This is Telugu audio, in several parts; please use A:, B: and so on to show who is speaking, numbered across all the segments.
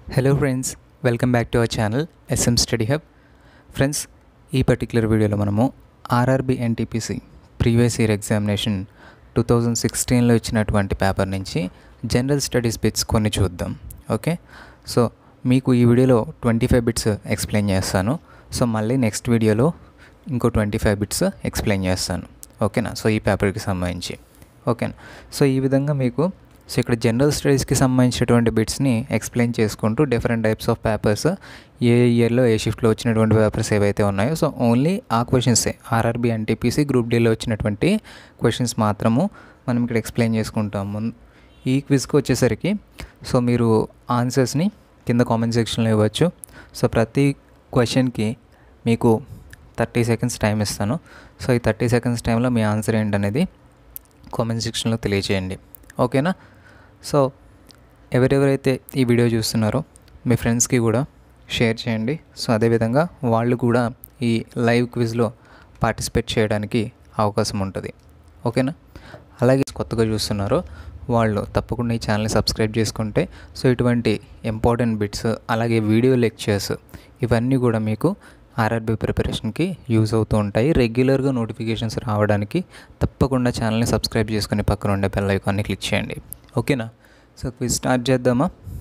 A: hello friends welcome back to our channel SM study hub friends ఈ పర్టికులర్ వీడియోలో మనము RRB NTPC previous year examination two thousand సిక్స్టీన్లో ఇచ్చినటువంటి పేపర్ నుంచి జనరల్ స్టడీస్ బిట్స్ కొన్ని చూద్దాం ఓకే సో మీకు ఈ వీడియోలో ట్వంటీ ఫైవ్ బిట్స్ ఎక్స్ప్లెయిన్ చేస్తాను సో మళ్ళీ నెక్స్ట్ వీడియోలో ఇంకో ట్వంటీ ఫైవ్ బిట్స్ ఎక్స్ప్లెయిన్ చేస్తాను ఓకేనా సో ఈ పేపర్కి సంబంధించి ఓకేనా సో ఈ విధంగా మీకు సో ఇక్కడ జనరల్ స్టడీస్కి సంబంధించినటువంటి బిట్స్ని ఎక్స్ప్లెయిన్ చేసుకుంటూ డిఫరెంట్ టైప్స్ ఆఫ్ పేపర్స్ ఏ ఇయర్లో ఏ షిఫ్ట్లో వచ్చినటువంటి పేపర్స్ ఏవైతే ఉన్నాయో సో ఓన్లీ ఆ క్వశ్చన్సే ఆర్ఆర్బి ఎన్టీపీసీ గ్రూప్ డీలో వచ్చినటువంటి క్వశ్చన్స్ మాత్రము మనం ఇక్కడ ఎక్స్ప్లెయిన్ చేసుకుంటాము ఈ క్విజ్కి వచ్చేసరికి సో మీరు ఆన్సర్స్ని కింద కామెంట్ సెక్షన్లో ఇవ్వచ్చు సో ప్రతి క్వశ్చన్కి మీకు థర్టీ సెకండ్స్ టైం ఇస్తాను సో ఈ థర్టీ సెకండ్స్ టైంలో మీ ఆన్సర్ ఏంటనేది కామెంట్ సెక్షన్లో తెలియజేయండి ఓకేనా సో ఎవరెవరైతే ఈ వీడియో చూస్తున్నారో మీ ఫ్రెండ్స్కి కూడా షేర్ చేయండి సో అదేవిధంగా వాళ్ళు కూడా ఈ లైవ్ క్విజ్లో పార్టిసిపేట్ చేయడానికి అవకాశం ఉంటుంది ఓకేనా అలాగే కొత్తగా చూస్తున్నారో వాళ్ళు తప్పకుండా ఈ ఛానల్ని సబ్స్క్రైబ్ చేసుకుంటే సో ఇటువంటి ఇంపార్టెంట్ బిట్స్ అలాగే వీడియో లెక్చర్స్ ఇవన్నీ కూడా మీకు ఆర్ఆర్బీ ప్రిపరేషన్కి యూజ్ అవుతూ ఉంటాయి రెగ్యులర్గా నోటిఫికేషన్స్ రావడానికి తప్పకుండా ఛానల్ని సబ్స్క్రైబ్ చేసుకుని పక్కన ఉండే బెల్ ఐకాన్ని క్లిక్ చేయండి ఓకేనా సో క్విజ్ స్టార్ట్ చేద్దామా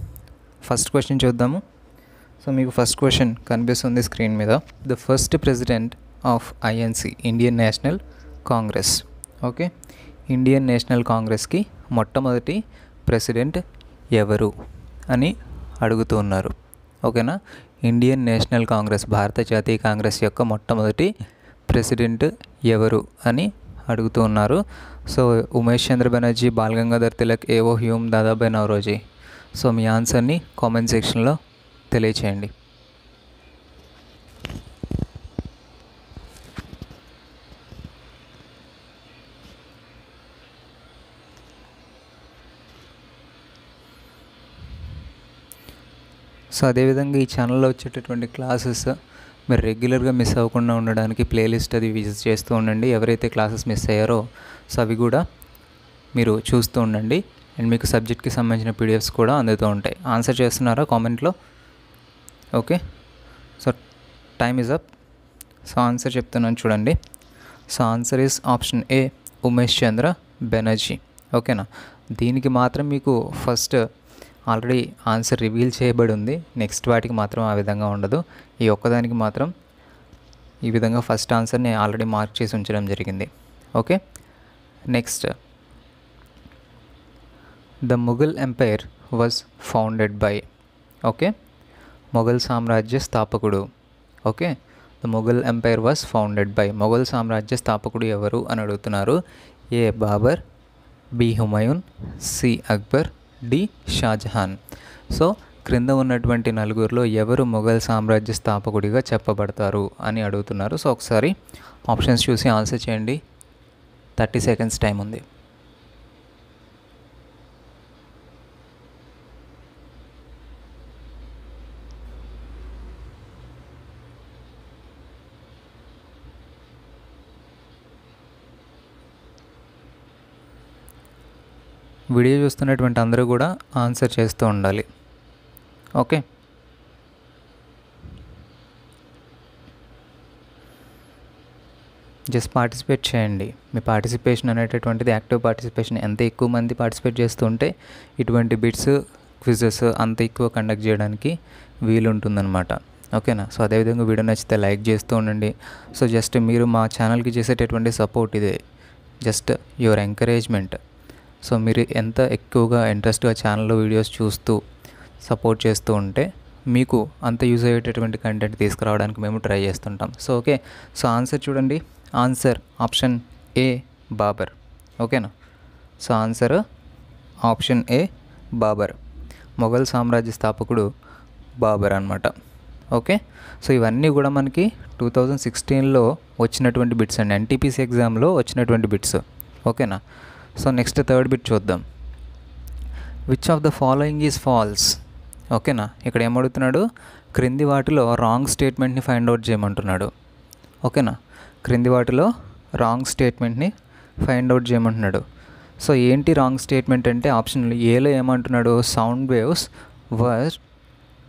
A: ఫస్ట్ క్వశ్చన్ చూద్దాము సో మీకు ఫస్ట్ క్వశ్చన్ కనిపిస్తుంది స్క్రీన్ మీద the first president of INC Indian national congress okay Indian national కాంగ్రెస్కి మొట్టమొదటి ప్రెసిడెంట్ ఎవరు అని అడుగుతున్నారు ఓకేనా ఇండియన్ నేషనల్ కాంగ్రెస్ భారత జాతీయ కాంగ్రెస్ యొక్క మొట్టమొదటి ప్రెసిడెంట్ ఎవరు అని అడుగుతూ ఉన్నారు so Umesh Chandra Banerjee Bal Gangadhar Tilak A O Hume Dadabhai Naoroji so మీ ఆన్సర్ని కామెంట్ సెక్షన్లో తెలియచేయండి సో అదేవిధంగా ఈ ఛానల్లో వచ్చేటటువంటి క్లాసెస్ మీరు రెగ్యులర్గా మిస్ అవ్వకుండా ఉండడానికి ప్లేలిస్ట్ అది విజిట్ చేస్తూ ఉండండి ఎవరైతే క్లాసెస్ మిస్ అయ్యారో సో అవి కూడా మీరు చూస్తూ ఉండండి అండ్ మీకు సబ్జెక్ట్కి సంబంధించిన పీడిఎఫ్స్ కూడా అందుతూ ఉంటాయి ఆన్సర్ చేస్తున్నారా కామెంట్లో okay so time is up so answer చెప్తున్నాను చూడండి so answer is option A Umesh Chandra Banerjee ఓకేనా దీనికి మాత్రం మీకు ఫస్ట్ ఆల్రెడీ ఆన్సర్ రివీల్ చేయబడి ఉంది నెక్స్ట్ వాటికి మాత్రం ఆ విధంగా ఉండదు ఈ ఒక్కదానికి మాత్రం ఈ విధంగా ఫస్ట్ ఆన్సర్ని ఆల్రెడీ మార్క్ చేసి ఉంచడం జరిగింది okay next the Mughal empire was founded by okay Mughal సామ్రాజ్య స్థాపకుడు okay the Mughal empire was founded by Mughal సామ్రాజ్య స్థాపకుడు ఎవరు అని అడుగుతున్నారు A Babur B Humayun C Akbar D Shahjahan so క్రింద ఉన్నటువంటి నలుగురిలో ఎవరు మొఘల్ సామ్రాజ్య స్థాపకుడిగా చెప్పబడతారు అని అడుగుతున్నారు సో ఒకసారి ఆప్షన్స్ చూసి ఆన్సర్ చేయండి థర్టీ సెకండ్స్ టైం ఉంది వీడియో చూస్తున్నటువంటి అందరూ కూడా ఆన్సర్ చేస్తూ ఉండాలి ఓకే జస్ట్ పార్టిసిపేట్ చేయండి మీ పార్టిసిపేషన్ అనేటటువంటిది యాక్టివ్ పార్టిసిపేషన్ ఎంత ఎక్కువ మంది పార్టిసిపేట్ చేస్తుంటే ఇటువంటి బిట్స్ క్విజెస్ అంత ఎక్కువ కండక్ట్ చేయడానికి వీలు ఉంటుందన్నమాట ఓకేనా సో అదేవిధంగా వీడియో నచ్చితే లైక్ చేస్తూ ఉండండి సో జస్ట్ మీరు మా ఛానల్కి చేసేటటువంటి సపోర్ట్ ఇదే జస్ట్ యువర్ ఎంకరేజ్మెంట్ సో మీరు ఎంత ఎక్కువగా ఇంట్రెస్ట్గా ఛానల్లో వీడియోస్ చూస్తూ సపోర్ట్ చేస్తూ ఉంటే మీకు అంత యూజ్ అయ్యేటటువంటి కంటెంట్ తీసుకురావడానికి మేము ట్రై చేస్తుంటాం సో ఓకే సో ఆన్సర్ చూడండి ఆన్సర్ ఆప్షన్ ఏ బాబర్ ఓకేనా so answer option A Babur Mughal సామ్రాజ్య స్థాపకుడు బాబర్ అనమాట ఓకే సో ఇవన్నీ కూడా మనకి టూ థౌజండ్ సిక్స్టీన్లో వచ్చినటువంటి బిట్స్ అండి ఎన్టీపీసీ ఎగ్జామ్లో వచ్చినటువంటి బిట్స్ ఓకేనా సో నెక్స్ట్ థర్డ్ బిట్ చూద్దాం which of the following is false ఓకేనా ఇక్కడ ఏమడుగుతున్నాడు క్రింది వాటిలో రాంగ్ స్టేట్మెంట్ని ఫైండ్ అవుట్ చేయమంటున్నాడు ఓకేనా క్రింది వాటిలో రాంగ్ స్టేట్మెంట్ని ఫైండ్ అవుట్ చేయమంటున్నాడు సో ఏంటి రాంగ్ స్టేట్మెంట్ అంటే ఆప్షన్ ఏలో ఏమంటున్నాడు sound waves are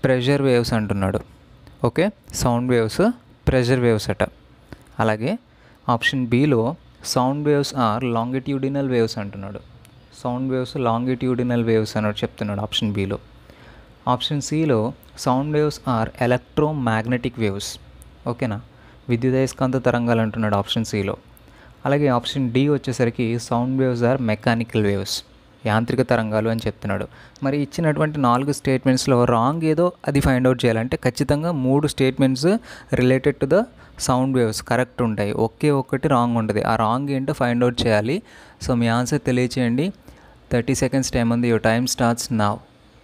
A: pressure waves అంటున్నాడు okay sound waves pressure waves అట అలాగే ఆప్షన్ బిలో sound waves are longitudinal waves అంటున్నాడు సౌండ్ వేవ్స్ లాంగిట్యూడినల్ వేవ్స్ అని చెప్తున్నాడు ఆప్షన్ బిలో ఆప్షన్ సిలో sound waves are electromagnetic waves ఓకేనా విద్యుదయస్కాంత తరంగాలు అంటున్నాడు ఆప్షన్ సిలో అలాగే ఆప్షన్ డి వచ్చేసరికి sound waves are mechanical waves యాంత్రిక తరంగాలు అని చెప్తున్నాడు మరి ఇచ్చినటువంటి నాలుగు స్టేట్మెంట్స్లో రాంగ్ ఏదో అది ఫైండ్ అవుట్ చేయాలంటే ఖచ్చితంగా మూడు statements related to the sound waves correct ఉంటాయి ఒకే ఒక్కటి రాంగ్ ఉంటుంది ఆ రాంగ్ ఏంటో ఫైండ్ అవుట్ చేయాలి సో మీ ఆన్సర్ తెలియచేయండి థర్టీ సెకండ్స్ టైం ఉంది your time starts now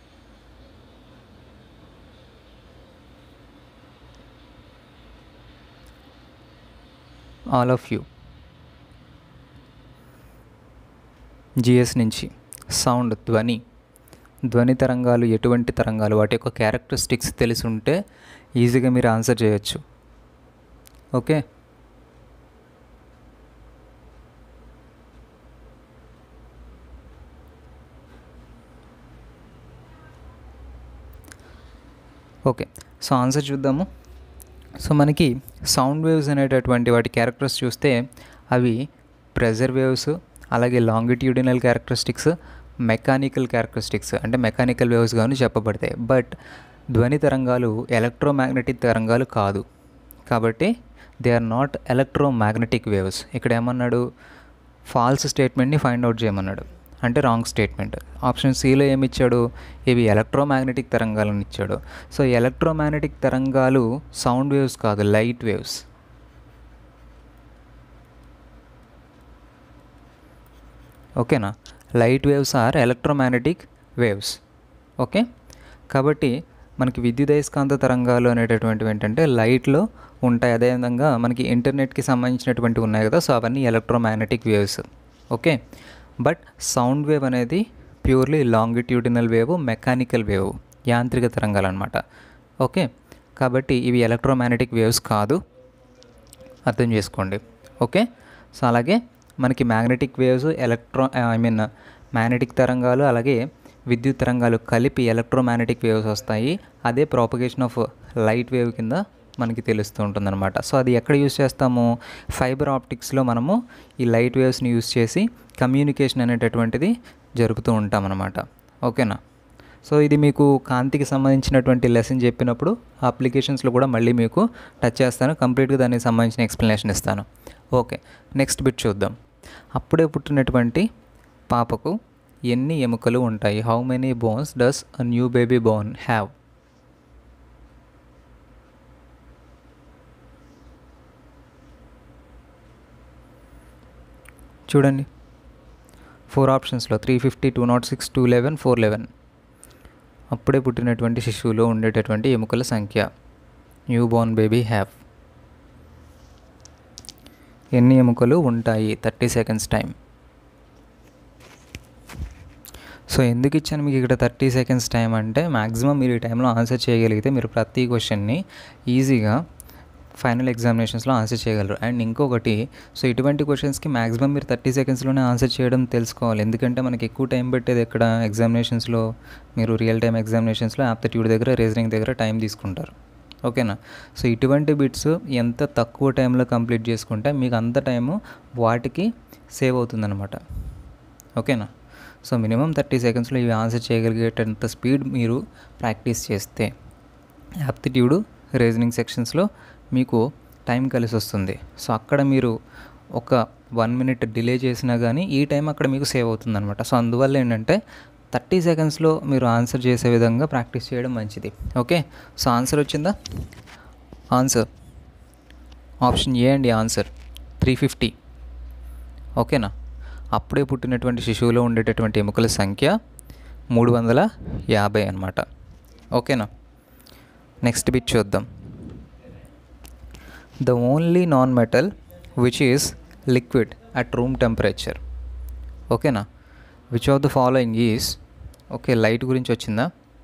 A: all of you GS నుంచి సౌండ్ ధ్వని ధ్వని తరంగాలు ఎటువంటి తరంగాలు వాటి యొక్క క్యారెక్టరిస్టిక్స్ తెలిసి ఉంటే ఈజీగా మీరు ఆన్సర్ చేయొచ్చు ఓకే ఓకే సో ఆన్సర్ చూద్దాము సో మనకి సౌండ్ వేవ్స్ అనేటటువంటి వాటి క్యారెక్టర్స్ చూస్తే అవి ప్రెజర్ వేవ్స్ అలాగే లాంగిట్యూడినల్ క్యారెక్టరిస్టిక్స్ మెకానికల్ క్యారెక్టరిస్టిక్స్ అంటే మెకానికల్ వేవ్స్ కానీ చెప్పబడతాయి బట్ ధ్వని తరంగాలు ఎలక్ట్రోమాగ్నెటిక్ తరంగాలు కాదు కాబట్టి they are not electromagnetic waves ఇక్కడ ఏమన్నాడు ఫాల్స్ స్టేట్మెంట్ని ఫైండ్ అవుట్ చేయమన్నాడు అంటే రాంగ్ స్టేట్మెంట్ ఆప్షన్ సిలో ఏమి ఇచ్చాడు ఇవి ఎలక్ట్రోమాగ్నెటిక్ తరంగాలను ఇచ్చాడు సో ఎలక్ట్రోమాగ్నెటిక్ తరంగాలు సౌండ్ వేవ్స్ కాదు లైట్ వేవ్స్ ఓకేనా light waves are electromagnetic waves okay కాబట్టి మనకి విద్యుదయస్కాంత తరంగాలు అనేటటువంటివి ఏంటంటే లైట్లో ఉంటాయి అదేవిధంగా మనకి ఇంటర్నెట్కి సంబంధించినటువంటివి ఉన్నాయి కదా సో అవన్నీ electromagnetic waves okay but sound wave అనేది purely longitudinal wave mechanical wave యాంత్రిక తరంగాలు అనమాట ఓకే కాబట్టి ఇవి ఎలక్ట్రోమాగ్నెటిక్ వేవ్స్ కాదు అర్థం చేసుకోండి ఓకే సో అలాగే మనకి magnetic waves electro I mean magnetic తరంగాలు అలాగే విద్యుత్ తరంగాలు కలిపి ఎలక్ట్రోమాగ్నెటిక్ వేవ్స్ వస్తాయి అదే ప్రాపగేషన్ ఆఫ్ లైట్ వేవ్ కింద మనకి తెలుస్తూ ఉంటుందన్నమాట సో అది ఎక్కడ యూస్ చేస్తాము ఫైబర్ ఆప్టిక్స్లో మనము ఈ లైట్ వేవ్స్ని యూస్ చేసి కమ్యూనికేషన్ అనేటటువంటిది జరుపుతూ ఉంటామన్నమాట ఓకేనా సో ఇది మీకు కాంతికి సంబంధించినటువంటి లెసన్ చెప్పినప్పుడు అప్లికేషన్స్లో కూడా మళ్ళీ మీకు టచ్ చేస్తాను కంప్లీట్గా దానికి సంబంధించిన ఎక్స్ప్లెనేషన్ ఇస్తాను ఓకే నెక్స్ట్ బిట్ చూద్దాం అప్పుడే పుట్టినటువంటి పాపకు ఎన్ని ఎముకలు ఉంటాయి how many bones does a new baby born have చూడండి ఫోర్ ఆప్షన్స్లో three fifty two nought six two eleven four eleven అప్పుడే పుట్టినటువంటి శిశువులో ఉండేటటువంటి ఎముకల సంఖ్య న్యూ బోర్న్ బేబీ హ్యావ్ ఎన్ని ఎముకలు ఉంటాయి థర్టీ సెకండ్స్ టైం సో ఎందుకు ఇచ్చాను మీకు ఇక్కడ థర్టీ సెకండ్స్ టైం అంటే మ్యాక్సిమం మీరు ఈ టైంలో ఆన్సర్ చేయగలిగితే మీరు ప్రతి క్వశ్చన్ని ఈజీగా ఫైనల్ ఎగ్జామినేషన్స్లో ఆన్సర్ చేయగలరు అండ్ ఇంకొకటి సో ఇటువంటి క్వశ్చన్స్కి మ్యాక్సిమం మీరు థర్టీ సెకండ్స్లోనే ఆన్సర్ చేయడం తెలుసుకోవాలి ఎందుకంటే మనకి ఎక్కువ టైం పెట్టేది ఎక్కడ ఎగ్జామినేషన్స్లో మీరు రియల్ టైం ఎగ్జామినేషన్స్లో యాప్టిట్యూడ్ దగ్గర రీజనింగ్ దగ్గర టైం తీసుకుంటారు ఓకేనా సో ఇటువంటి బిట్స్ ఎంత తక్కువ టైంలో కంప్లీట్ చేసుకుంటే మీకు అంత టైము వాటికి సేవ్ అవుతుందన్నమాట ఓకేనా సో మినిమం థర్టీ సెకండ్స్లో ఇవి ఆన్సర్ చేయగలిగేటంత స్పీడ్ మీరు ప్రాక్టీస్ చేస్తే యాప్టిట్యూడ్ రీజనింగ్ సెక్షన్స్లో మీకు టైం కలిసి వస్తుంది సో అక్కడ మీరు ఒక వన్ మినిట్ డిలే చేసినా కానీ ఈ టైం అక్కడ మీకు సేవ్ అవుతుందన్నమాట సో అందువల్ల ఏంటంటే థర్టీ సెకండ్స్లో మీరు ఆన్సర్ చేసే విధంగా ప్రాక్టీస్ చేయడం మంచిది ఓకే సో ఆన్సర్ వచ్చిందా ఆన్సర్ ఆప్షన్ ఏ అండి ఆన్సర్ త్రీ ఫిఫ్టీ ఓకేనా అప్పుడే పుట్టినటువంటి శిశువులో ఉండేటటువంటి ఎముకల సంఖ్య మూడు వందల యాభై అనమాట ఓకేనా నెక్స్ట్ బిట్ చూద్దాం the only non metal which is liquid at room temperature ఓకేనా which of the following is okay light గురించి వచ్చిందా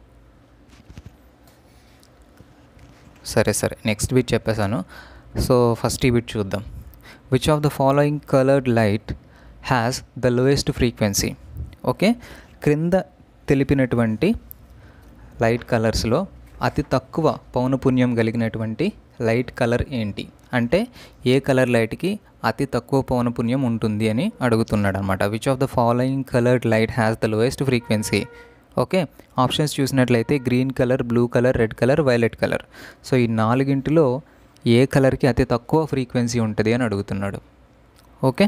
A: సరే సరే నెక్స్ట్ బిట్ చెప్పేశాను సో ఫస్ట్ ఈ బిట్ చూద్దాం which of the following coloured light has the lowest frequency okay క్రింద తెలిపినటువంటి లైట్ కలర్స్లో అతి తక్కువ పౌనపుణ్యం కలిగినటువంటి లైట్ కలర్ ఏంటి అంటే ఏ కలర్ లైట్కి అతి తక్కువ పౌనపుణ్యం ఉంటుంది అని అడుగుతున్నాడు అనమాట which of the following coloured light has the lowest frequency okay options చూసినట్లయితే green colour blue colour red colour violet colour so ఈ నాలుగింటిలో ఏ కలర్కి అతి తక్కువ ఫ్రీక్వెన్సీ ఉంటుంది అని అడుగుతున్నాడు okay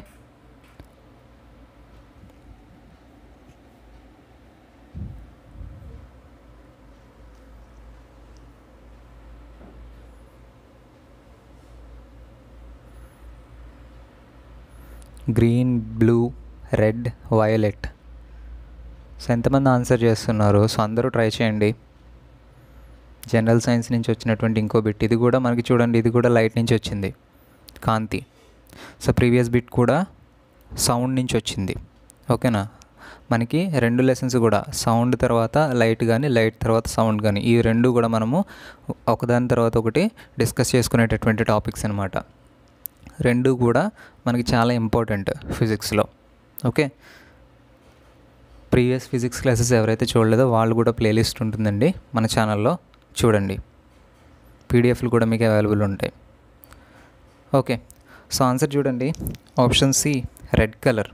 A: green blue red violet so ఎంతమంది ఆన్సర్ చేస్తున్నారు సో అందరూ ట్రై చేయండి జనరల్ సైన్స్ నుంచి వచ్చినటువంటి ఇంకో బిట్ ఇది కూడా మనకి చూడండి ఇది కూడా లైట్ నుంచి వచ్చింది కాంతి సో ప్రీవియస్ బిట్ కూడా సౌండ్ నుంచి వచ్చింది ఓకేనా మనకి రెండు లెసన్స్ కూడా సౌండ్ తర్వాత లైట్ కానీ లైట్ తర్వాత సౌండ్ కానీ ఈ రెండు కూడా మనము ఒకదాని తర్వాత ఒకటి డిస్కస్ చేసుకునేటటువంటి టాపిక్స్ అనమాట రెండు కూడా మనకి చాలా ఇంపార్టెంట్ ఫిజిక్స్లో ఓకే ప్రీవియస్ ఫిజిక్స్ క్లాసెస్ ఎవరైతే చూడలేదో వాళ్ళు కూడా ప్లేలిస్ట్ ఉంటుందండి మన ఛానల్లో చూడండి పీడిఎఫ్లు కూడా మీకు అవైలబుల్ ఉంటాయి ఓకే సో ఆన్సర్ చూడండి option C red colour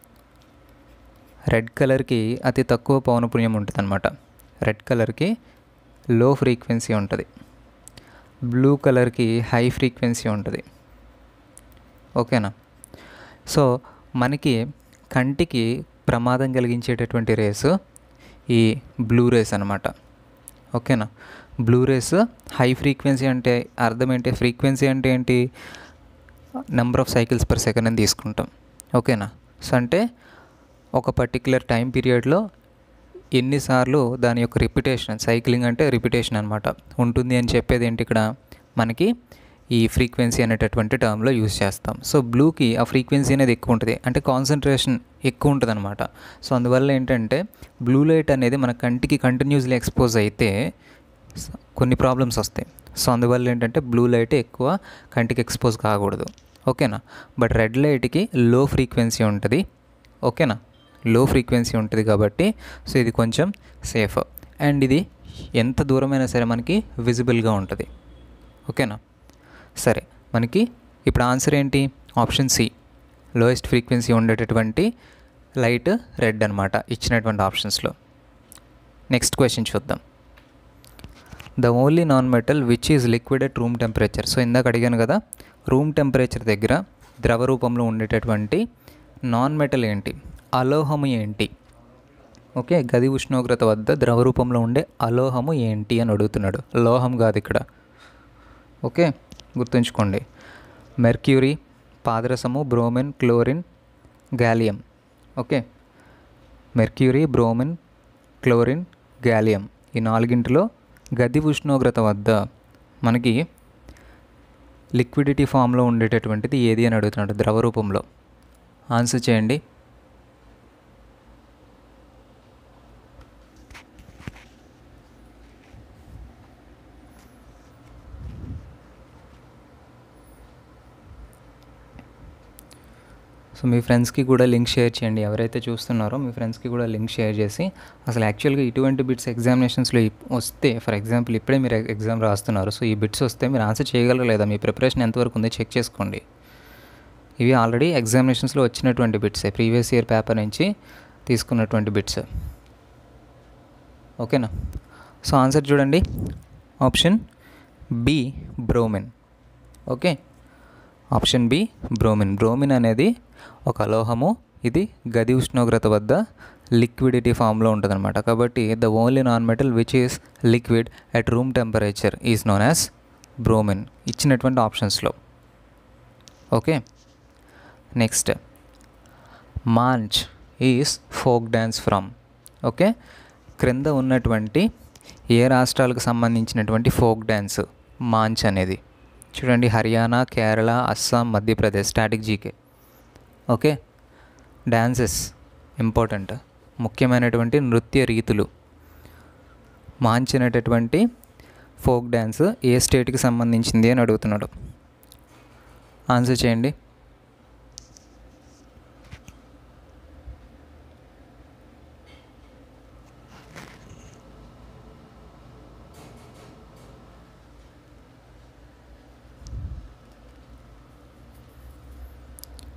A: red కలర్కి అతి తక్కువ పౌనపుణ్యం ఉంటుంది అనమాట రెడ్ కలర్కి లో ఫ్రీక్వెన్సీ ఉంటుంది బ్లూ కలర్కి హై ఫ్రీక్వెన్సీ ఉంటుంది ఓకేనా సో మనకి కంటికి ప్రమాదం కలిగించేటటువంటి రేస్ ఈ బ్లూ రేస్ అనమాట ఓకేనా బ్లూ రేస్ హై ఫ్రీక్వెన్సీ అంటే అర్థం ఏంటి ఫ్రీక్వెన్సీ అంటే ఏంటి number of cycles per second అని తీసుకుంటాం ఓకేనా సో అంటే ఒక పర్టిక్యులర్ టైం పీరియడ్లో ఎన్నిసార్లు దాని యొక్క రిపిటేషన్ సైక్లింగ్ అంటే రిపిటేషన్ అనమాట ఉంటుంది అని చెప్పేది ఏంటి ఇక్కడ మనకి ఈ ఫ్రీక్వెన్సీ అనేటటువంటి టర్మ్లో యూజ్ చేస్తాం సో బ్లూకి ఆ ఫ్రీక్వెన్సీ అనేది ఎక్కువ ఉంటుంది అంటే కాన్సన్ట్రేషన్ ఎక్కువ ఉంటుంది అనమాట సో అందువల్ల ఏంటంటే బ్లూ లైట్ అనేది మన కంటికి కంటిన్యూస్లీ ఎక్స్పోజ్ అయితే కొన్ని ప్రాబ్లమ్స్ వస్తాయి సో అందువల్ల ఏంటంటే బ్లూ లైట్ ఎక్కువ కంటికి ఎక్స్పోజ్ కాకూడదు ఓకేనా బట్ రెడ్ లైట్కి లో ఫ్రీక్వెన్సీ ఉంటుంది ఓకేనా లో ఫ్రీక్వెన్సీ ఉంటుంది కాబట్టి సో ఇది కొంచెం సేఫ్ అండ్ ఇది ఎంత దూరమైనా సరే మనకి విజిబుల్గా ఉంటుంది ఓకేనా సరే మనకి ఇప్పుడు ఆన్సర్ ఏంటి ఆప్షన్ సి లోయెస్ట్ ఫ్రీక్వెన్సీ ఉండేటటువంటి లైట్ రెడ్ అనమాట ఇచ్చినటువంటి ఆప్షన్స్లో నెక్స్ట్ క్వశ్చన్ చూద్దాం the only non metal which is liquid at room temperature so ఇందాక అడిగాను కదా రూమ్ టెంపరేచర్ దగ్గర ద్రవ రూపంలో ఉండేటటువంటి నాన్ మెటల్ ఏంటి అలోహము ఏంటి ఓకే గది ఉష్ణోగ్రత వద్ద ద్రవ రూపంలో ఉండే అలోహము ఏంటి అని అడుగుతున్నాడు లోహం కాదు ఇక్కడ ఓకే గుర్తుంచుకోండి మెర్క్యూరీ పాదరసము bromine chlorine gallium okay mercury bromine chlorine gallium ఈ నాలుగింటిలో గది ఉష్ణోగ్రత వద్ద మనకి లిక్విడిటీ ఫామ్లో ఉండేటటువంటిది ఏది అని అడుగుతున్నాడు ద్రవ రూపంలో ఆన్సర్ చేయండి సో మీ ఫ్రెండ్స్కి కూడా లింక్ షేర్ చేయండి ఎవరైతే చూస్తున్నారో మీ ఫ్రెండ్స్కి కూడా లింక్ షేర్ చేసి అసలు యాక్చువల్గా ఇటువంటి బిట్స్ ఎగ్జామినేషన్స్లో వస్తే ఫర్ ఎగ్జాంపుల్ ఇప్పుడే మీరు ఎగ్జామ్ రాస్తున్నారు సో ఈ బిట్స్ వస్తే మీరు ఆన్సర్ చేయగలరు లేదా మీ ప్రిపరేషన్ ఎంతవరకు ఉందో చెక్ చేసుకోండి ఇవి ఆల్రెడీ ఎగ్జామినేషన్స్లో వచ్చినటువంటి బిట్సే ప్రీవియస్ ఇయర్ పేపర్ నుంచి తీసుకున్నటువంటి బిట్స్ ఓకేనా సో ఆన్సర్ చూడండి option B bromine okay option B bromine bromine అనేది ఒక అలోహము ఇది గది ఉష్ణోగ్రత వద్ద లిక్విడిటీ ఫామ్లో ఉంటుందన్నమాట కాబట్టి the only non metal which is liquid at room temperature is known as bromine ఇచ్చినటువంటి ఆప్షన్స్లో okay next Maach is folk dance from okay క్రింద ఉన్నటువంటి ఏ రాష్ట్రాలకు సంబంధించినటువంటి ఫోక్ డ్యాన్స్ మాంచ్ అనేది చూడండి Haryana Kerala Assam Madhya Pradesh static GK okay dances important ముఖ్యమైనటువంటి నృత్య రీతులు మాంచ్ అనేటటువంటి ఫోక్ డ్యాన్స్ ఏ స్టేట్కి సంబంధించింది అని అడుగుతున్నాడు ఆన్సర్ చేయండి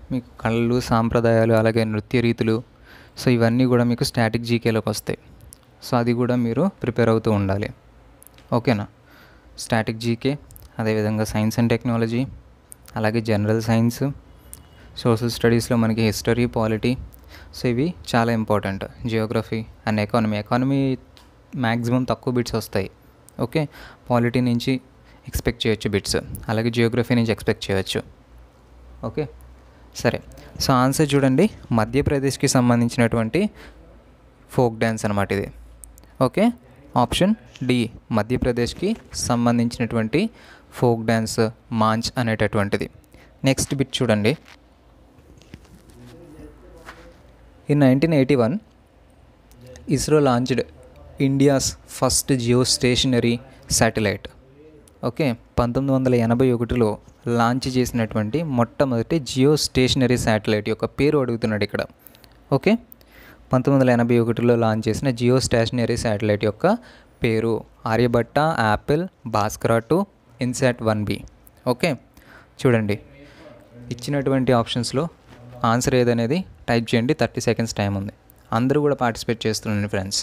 A: మీకు కళలు సాంప్రదాయాలు అలాగే నృత్య రీతులు సో ఇవన్నీ కూడా మీకు స్టాటిక్ జీకేలోకి వస్తాయి సో అది కూడా మీరు ప్రిపేర్ అవుతూ ఉండాలి ఓకేనా స్టాటిక్ జీకే అదేవిధంగా సైన్స్ అండ్ టెక్నాలజీ అలాగే జనరల్ సైన్స్ సోషల్ స్టడీస్లో మనకి హిస్టరీ పాలిటీ సో ఇవి చాలా important geography and economy economy maximum తక్కువ బిట్స్ వస్తాయి ఓకే పాలిటీ నుంచి ఎక్స్పెక్ట్ చేయొచ్చు బిట్స్ అలాగే జియోగ్రఫీ నుంచి ఎక్స్పెక్ట్ చేయొచ్చు ఓకే సరే సో ఆన్సర్ చూడండి మధ్యప్రదేశ్కి సంబంధించినటువంటి ఫోక్ డ్యాన్స్ అనమాట ఇది ఓకే ఆప్షన్ డి మధ్యప్రదేశ్కి సంబంధించినటువంటి ఫోక్ డ్యాన్స్ మాంచ్ అనేటటువంటిది నెక్స్ట్ బిట్ చూడండి in nineteen eighty one ISRO launched India's first geostationary satellite okay పంతొమ్మిది వందల ఎనభై ఒకటిలో లాంచ్ చేసినటువంటి మొట్టమొదటి జియో స్టేషనరీ శాటిలైట్ యొక్క పేరు అడుగుతున్నాడు ఇక్కడ ఓకే పంతొమ్మిది వందల ఎనభై ఒకటిలో లాంచ్ చేసిన జియో స్టేషనరీ శాటిలైట్ యొక్క పేరు Aryabhata APPLE Bhaskara two INSAT one B okay చూడండి ఇచ్చినటువంటి ఆప్షన్స్లో ఆన్సర్ ఏదనేది టైప్ చేయండి థర్టీ సెకండ్స్ టైం ఉంది అందరూ కూడా పార్టిసిపేట్ చేస్తున్నాను ఫ్రెండ్స్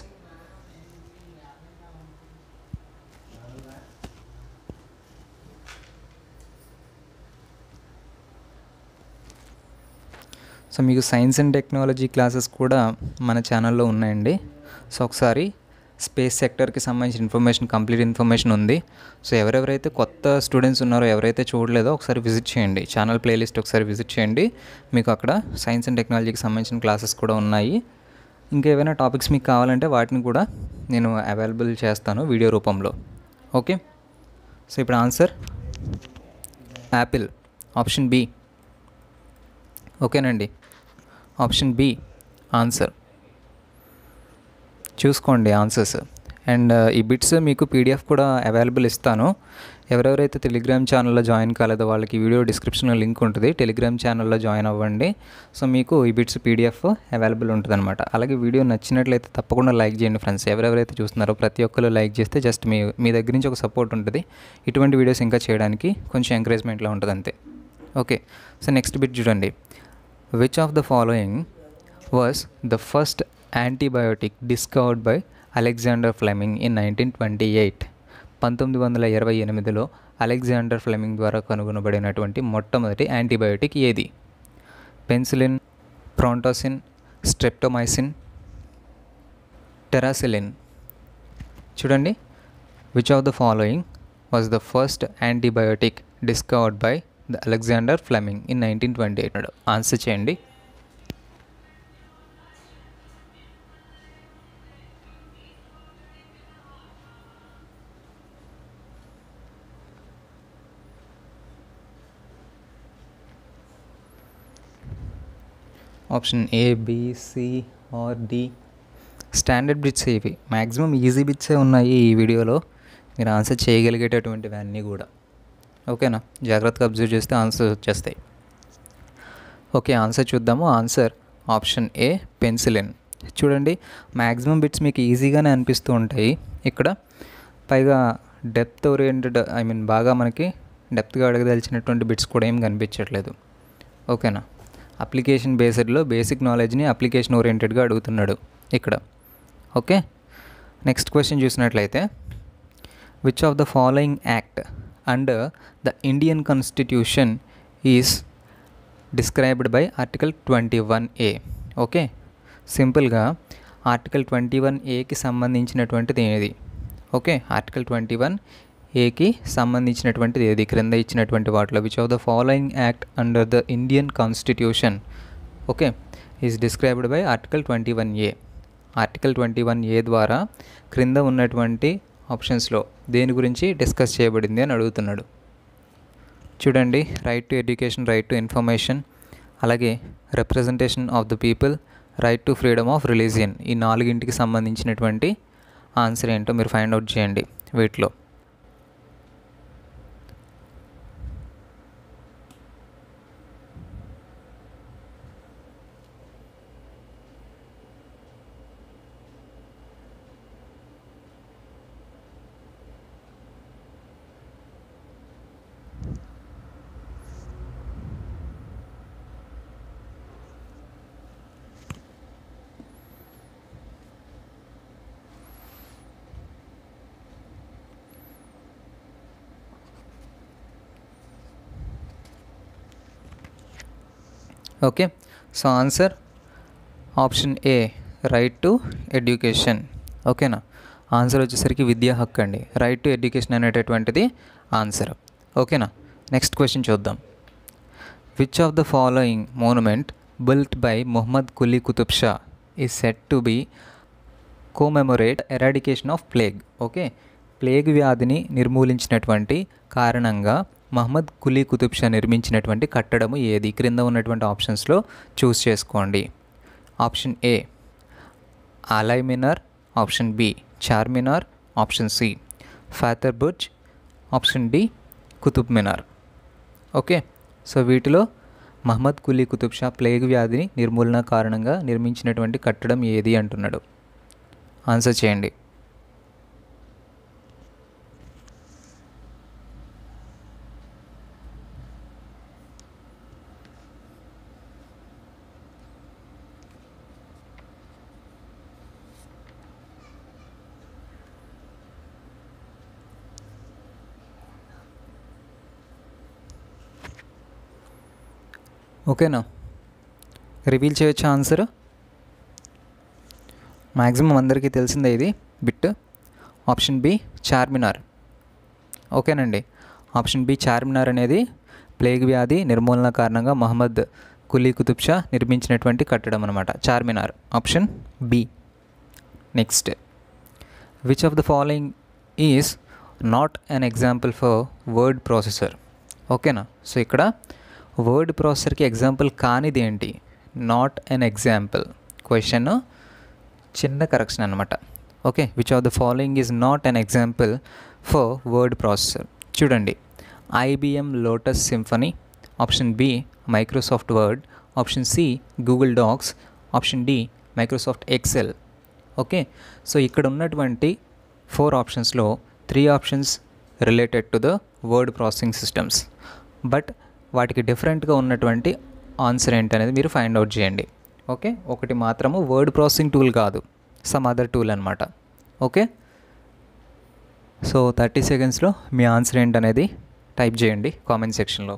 A: సో మీకు సైన్స్ అండ్ టెక్నాలజీ క్లాసెస్ కూడా మన ఛానల్లో ఉన్నాయండి సో ఒకసారి స్పేస్ సెక్టర్కి సంబంధించిన ఇన్ఫర్మేషన్ కంప్లీట్ ఇన్ఫర్మేషన్ ఉంది సో ఎవరెవరైతే కొత్త స్టూడెంట్స్ ఉన్నారో ఎవరైతే చూడలేదో ఒకసారి విజిట్ చేయండి ఛానల్ ప్లేలిస్ట్ ఒకసారి విజిట్ చేయండి మీకు అక్కడ సైన్స్ అండ్ టెక్నాలజీకి సంబంధించిన క్లాసెస్ కూడా ఉన్నాయి ఇంకా ఏవైనా టాపిక్స్ మీకు కావాలంటే వాటిని కూడా నేను అవైలబుల్ చేస్తాను వీడియో రూపంలో ఓకే సో ఇప్పుడు ఆన్సర్ యాపిల్ ఆప్షన్ బి ఓకేనండి ఆప్షన్ బి ఆన్సర్ చూసుకోండి ఆన్సర్స్ అండ్ ఈ బిట్స్ మీకు పీడిఎఫ్ కూడా అవైలబుల్ ఇస్తాను ఎవరెవరైతే టెలిగ్రామ్ ఛానల్లో జాయిన్ కాలేదో వాళ్ళకి వీడియో డిస్క్రిప్షన్లో లింక్ ఉంటుంది టెలిగ్రామ్ ఛానల్లో జాయిన్ అవ్వండి సో మీకు ఈ బిట్స్ పీడిఎఫ్ అవైలబుల్ ఉంటుంది అనమాట అలాగే వీడియో నచ్చినట్లయితే తప్పకుండా లైక్ చేయండి ఫ్రెండ్స్ ఎవరెవరైతే చూస్తున్నారో ప్రతి ఒక్కరు లైక్ చేస్తే జస్ట్ మీ మీ దగ్గర నుంచి ఒక సపోర్ట్ ఉంటుంది ఇటువంటి వీడియోస్ ఇంకా చేయడానికి కొంచెం ఎంకరేజ్మెంట్లో ఉంటుంది అంతే ఓకే సో నెక్స్ట్ బిట్ చూడండి which of the following was the first antibiotic discovered by Alexander Fleming in nineteen twenty eight పంతొమ్మిది వందల ఇరవై ఎనిమిదిలో అలెగ్జాండర్ ఫ్లెమింగ్ ద్వారా కనుగొనబడినటువంటి మొట్టమొదటి యాంటీబయోటిక్ ఏది పెన్సిలిన్ ప్రాంటోసిన్ స్ట్రెప్టోమైసిన్ టెరాసిలిన్ చూడండి which of the following was the first antibiotic discovered by the Alexander Fleming in nineteen twenty eight answer చేయండి option A B C or D standard bits ఇవి మ్యాక్సిమం ఈజీ బిట్సే ఉన్నాయి ఈ వీడియోలో మీరు ఆన్సర్ చేయగలిగేటటువంటివి అన్నీ కూడా ఓకేనా జాగ్రత్తగా అబ్జర్వ్ చేస్తే ఆన్సర్ వచ్చేస్తాయి ఓకే ఆన్సర్ చూద్దాము ఆన్సర్ ఆప్షన్ ఏ పెన్సిలిన్ చూడండి మ్యాక్సిమం బిట్స్ మీకు ఈజీగానే అనిపిస్తూ ఉంటాయి ఇక్కడ పైగా డెప్త్ ఓరియంటెడ్ ఐ మీన్ బాగా మనకి డెప్త్గా అడగదలిచినటువంటి బిట్స్ కూడా ఏం కనిపించట్లేదు ఓకేనా అప్లికేషన్ బేస్డ్లో బేసిక్ నాలెడ్జ్ని అప్లికేషన్ ఓరియంటెడ్గా అడుగుతున్నాడు ఇక్కడ ఓకే నెక్స్ట్ క్వశ్చన్ చూసినట్లయితే which of the following act under the Indian constitution is described by article twenty one A okay సింపుల్గా ఆర్టికల్ ట్వంటీ వన్ ఏకి సంబంధించినటువంటిది ఏది ఓకే ఆర్టికల్ ట్వంటీ వన్ ఏకి సంబంధించినటువంటిది ఏది క్రింద ఇచ్చినటువంటి వాటిలో which of the following act under the Indian constitution okay is described by article twenty one A article twenty one A ద్వారా క్రింద ఉన్నటువంటి ఆప్షన్స్లో దేని గురించి డిస్కస్ చేయబడింది అని అడుగుతున్నాడు చూడండి right to education right to information అలాగే representation of the people right to freedom of religion ఈ నాలుగింటికి సంబంధించినటువంటి ఆన్సర్ ఏంటో మీరు ఫైండ్ అవుట్ చేయండి వీటిలో okay so answer option A right to education ఓకేనా ఆన్సర్ వచ్చేసరికి విద్యా హక్కు అండి రైట్ టు ఎడ్యుకేషన్ అనేటటువంటిది ఆన్సర్ ఓకేనా నెక్స్ట్ క్వశ్చన్ చూద్దాం which of the following monument built by Mohammed Quli Qutb Shah is set to be commemorate eradication of plague okay plague వ్యాధిని నిర్మూలించినటువంటి కారణంగా మహమ్మద్ కులీ కుతుబ్ షా నిర్మించినటువంటి కట్టడము ఏది క్రింద ఉన్నటువంటి ఆప్షన్స్లో చూస్ చేసుకోండి option A Alai Minar option B Charminar option C Fateh Burj option D Qutub Minar okay so వీటిలో మహమ్మద్ కులీ కుతుబ్ షా ప్లేగ్ వ్యాధిని నిర్మూలన కారణంగా నిర్మించినటువంటి కట్టడం ఏది అంటున్నాడు ఆన్సర్ చేయండి ఓకేనా రివీల్ చేయొచ్చా ఆన్సర్ మ్యాక్సిమం అందరికీ తెలిసిందే ఇది బిట్ ఆప్షన్ బి చార్మినార్ ఓకేనండి ఆప్షన్ బి చార్మినార్ అనేది ప్లేగ్ వ్యాధి నిర్మూలన కారణంగా మహమ్మద్ కులీ కుతుబ్ షా నిర్మించినటువంటి కట్టడం అనమాట Charminar option B next which of the following is not an example for word processor ఓకేనా సో ఇక్కడ వర్డ్ ప్రాసెసర్కి ఎగ్జాంపుల్ కానిది ఏంటి నాట్ అన్ ఎగ్జాంపుల్ క్వశ్చన్ చిన్న కరెక్షన్ అనమాట okay which of the following is not an example for word processor చూడండి IBM Lotus Symphony option B Microsoft Word option C Google Docs option D Microsoft Excel okay so ఇక్కడ ఉన్నటువంటి ఫోర్ ఆప్షన్స్లో three options related to the word processing systems but వాటికి డిఫరెంట్గా ఉన్నటువంటి ఆన్సర్ ఏంటనేది మీరు ఫైండ్ అవుట్ చేయండి ఓకే ఒకటి మాత్రము వర్డ్ ప్రాసెసింగ్ టూల్ కాదు సమ్ అదర్ టూల్ అనమాట ఓకే సో థర్టీ సెకండ్స్లో మీ ఆన్సర్ ఏంటనేది టైప్ చేయండి కామెంట్ సెక్షన్లో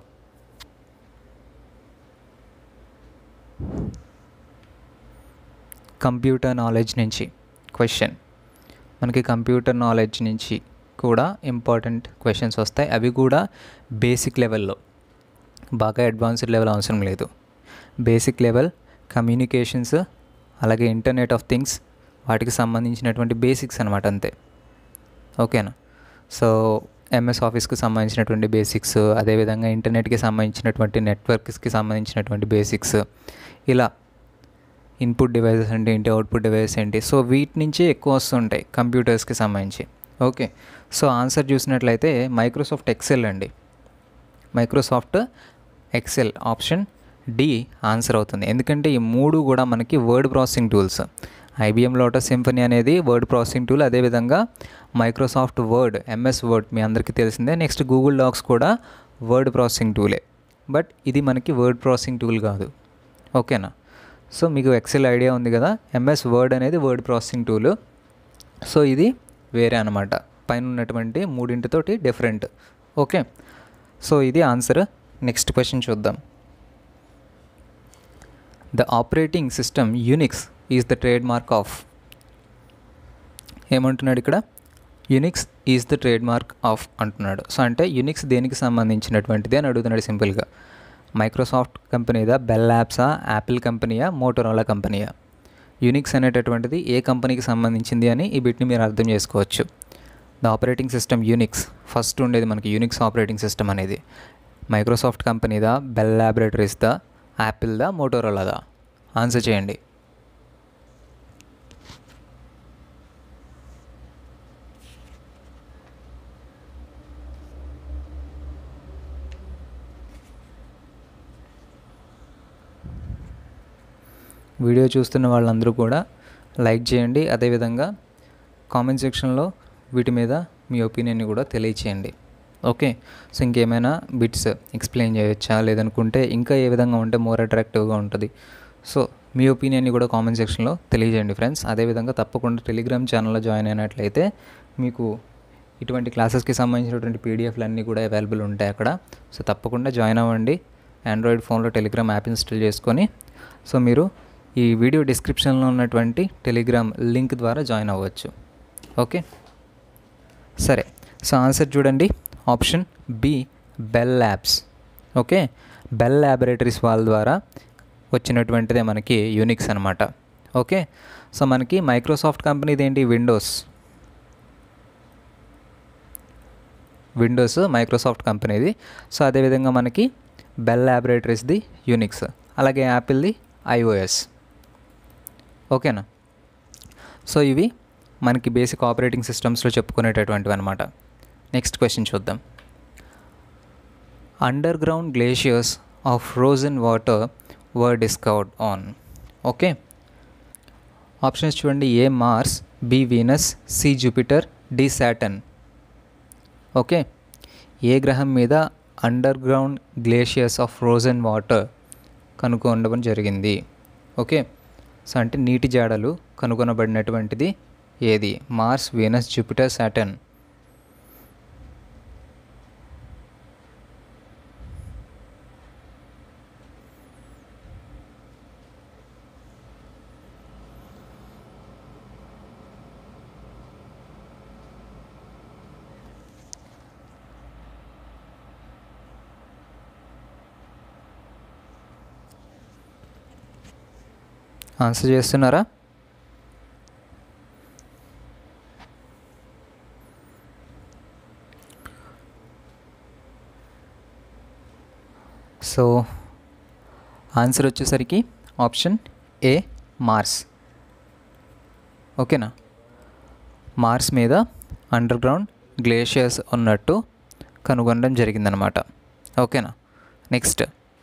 A: కంప్యూటర్ నాలెడ్జ్ నుంచి క్వశ్చన్ మనకి కంప్యూటర్ నాలెడ్జ్ నుంచి కూడా ఇంపార్టెంట్ క్వశ్చన్స్ వస్తాయి అవి కూడా బేసిక్ లెవెల్లో బాగా అడ్వాన్స్డ్ లెవెల్ అవసరం లేదు బేసిక్ లెవెల్ కమ్యూనికేషన్స్ అలాగే ఇంటర్నెట్ ఆఫ్ థింగ్స్ వాటికి సంబంధించినటువంటి బేసిక్స్ అనమాట అంతే ఓకేనా సో ఎంఎస్ ఆఫీస్కి సంబంధించినటువంటి బేసిక్స్ అదేవిధంగా ఇంటర్నెట్కి సంబంధించినటువంటి నెట్వర్క్స్కి సంబంధించినటువంటి బేసిక్స్ ఇలా ఇన్పుట్ డివైజెస్ అంటే ఏంటి అవుట్పుట్ డివైజెస్ ఏంటి సో వీటి నుంచే ఎక్కువ వస్తుంటాయి కంప్యూటర్స్కి సంబంధించి ఓకే సో ఆన్సర్ చూసినట్లయితే మైక్రోసాఫ్ట్ ఎక్సెల్ అండి Microsoft Excel option D answer అవుతుంది ఎందుకంటే ఈ మూడు కూడా మనకి word processing tools IBM Lotus Symphony అనేది వర్డ్ ప్రాసెసింగ్ టూల్ అదేవిధంగా మైక్రోసాఫ్ట్ వర్డ్ ఎంఎస్ వర్డ్ మీ అందరికీ తెలిసిందే నెక్స్ట్ గూగుల్ డాక్స్ కూడా వర్డ్ ప్రాసెసింగ్ టూలే బట్ ఇది మనకి వర్డ్ ప్రాసెసింగ్ టూల్ కాదు ఓకేనా సో మీకు ఎక్సెల్ ఐడియా ఉంది కదా ఎంఎస్ వర్డ్ అనేది వర్డ్ ప్రాసెసింగ్ టూల్ సో ఇది వేరే అనమాట పైన ఉన్నటువంటి మూడింటితోటి డిఫరెంట్ ఓకే సో ఇది ఆన్సర్ నెక్స్ట్ క్వశ్చన్ చూద్దాం the operating system Unix is the trademark మార్క్ ఆఫ్ ఏమంటున్నాడు ఇక్కడ యునిక్స్ ఈజ్ ద ట్రేడ్ మార్క్ ఆఫ్ అంటున్నాడు సో అంటే యునిక్స్ దేనికి సంబంధించినటువంటిది అని అడుగుతున్నాడు సింపుల్గా మైక్రోసాఫ్ట్ కంపెనీదా బెల్ యాప్సా యాపిల్ కంపెనీయా మోటోరోలా కంపెనీయా యునిక్స్ అనేటటువంటిది ఏ కంపెనీకి సంబంధించింది అని ఈ బిట్ని మీరు అర్థం చేసుకోవచ్చు the operating system Unix first ఉండేది మనకి యూనిక్స్ ఆపరేటింగ్ సిస్టమ్ అనేది మైక్రోసాఫ్ట్ కంపెనీదా బెల్ ల్యాబొరేటరీస్దా యాపిల్దా మోటోరోలాదా ఆన్సర్ చేయండి వీడియో చూస్తున్న వాళ్ళందరూ కూడా లైక్ చేయండి అదేవిధంగా కామెంట్ సెక్షన్లో వీటి మీద మీ ఒపీనియన్ని కూడా తెలియచేయండి ఓకే సో ఇంకేమైనా బిట్స్ ఎక్స్ప్లెయిన్ చేయొచ్చా లేదనుకుంటే ఇంకా ఏ విధంగా ఉంటే మోర్ అట్రాక్టివ్గా ఉంటుంది సో మీ ఒపీనియన్ని కూడా కామెంట్ సెక్షన్లో తెలియజేయండి ఫ్రెండ్స్ అదేవిధంగా తప్పకుండా టెలిగ్రామ్ ఛానల్లో జాయిన్ అయినట్లయితే మీకు ఇటువంటి క్లాసెస్కి సంబంధించినటువంటి పీడిఎఫ్లు అన్నీ కూడా అవైలబుల్ ఉంటాయి అక్కడ సో తప్పకుండా జాయిన్ అవ్వండి ఆండ్రాయిడ్ ఫోన్లో టెలిగ్రామ్ యాప్ ఇన్స్టాల్ చేసుకొని సో మీరు ఈ వీడియో డిస్క్రిప్షన్లో ఉన్నటువంటి టెలిగ్రామ్ లింక్ ద్వారా జాయిన్ అవ్వచ్చు ఓకే సరే సో ఆన్సర్ చూడండి option B Bell Labs okay Bell laboratories వాళ్ళ ద్వారా వచ్చినటువంటిదే మనకి యూనిక్స్ అనమాట ఓకే సో మనకి మైక్రోసాఫ్ట్ కంపెనీది ఏంటి విండోస్ విండోస్ మైక్రోసాఫ్ట్ కంపెనీది సో అదేవిధంగా మనకి బెల్ ల్యాబొరేటరీస్ది యూనిక్స్ అలాగే యాపిల్ది ఐఓఎస్ ఓకేనా సో ఇవి మనకి బేసిక్ ఆపరేటింగ్ సిస్టమ్స్లో చెప్పుకునేటటువంటివి అనమాట నెక్స్ట్ క్వశ్చన్ చూద్దాం underground glaciers of frozen water were discovered on okay options చూడండి A Mars B Venus C Jupiter D Saturn okay ఏ గ్రహం మీద underground glaciers of frozen water కనుగొనడం జరిగింది ఓకే సో అంటే నీటి జాడలు కనుగొనబడినటువంటిది ఏది Mars Venus Jupiter Saturn answer చేస్తున్నారా సో ఆన్సర్ వచ్చేసరికి ఆప్షన్ ఏ మార్స్ ఓకేనా మార్స్ మీద అండర్ గ్రౌండ్ గ్లేషియర్స్ ఉన్నట్టు కనుగొనడం జరిగిందనమాట ఓకేనా next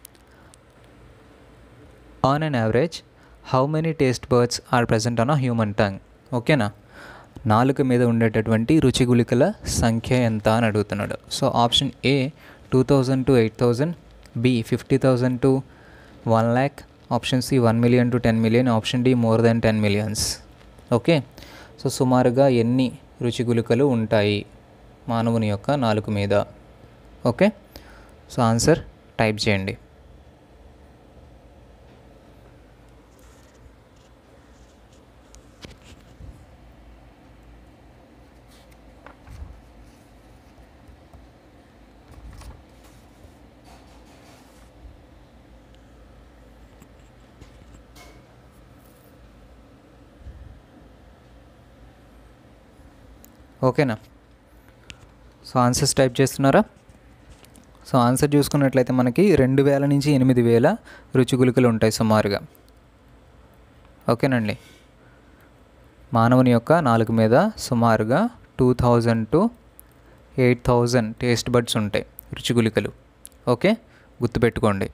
A: on an average how many taste buds are present on a human tongue ఓకేనా నాలుక మీద ఉండేటటువంటి రుచి గుళికల సంఖ్య ఎంత అని అడుగుతున్నాడు so option A two thousand to eight thousand B fifty thousand to one lakh option C one million to ten million option D more than ten millions okay so సుమారుగా ఎన్ని రుచి గుళికలు ఉంటాయి మానవుని యొక్క నాలుక మీద ఓకే సో ఆన్సర్ టైప్ చేయండి ఓకేనా సో ఆన్సర్స్ టైప్ చేస్తున్నారా సో ఆన్సర్ చూసుకున్నట్లయితే మనకి రెండు వేల నుంచి ఎనిమిది వేల రుచి గుళికలు ఉంటాయి సుమారుగా ఓకేనండి మానవుని యొక్క నాలుగు మీద సుమారుగా two thousand to eight thousand taste buds ఉంటాయి రుచి గుళికలు ఓకే గుర్తుపెట్టుకోండి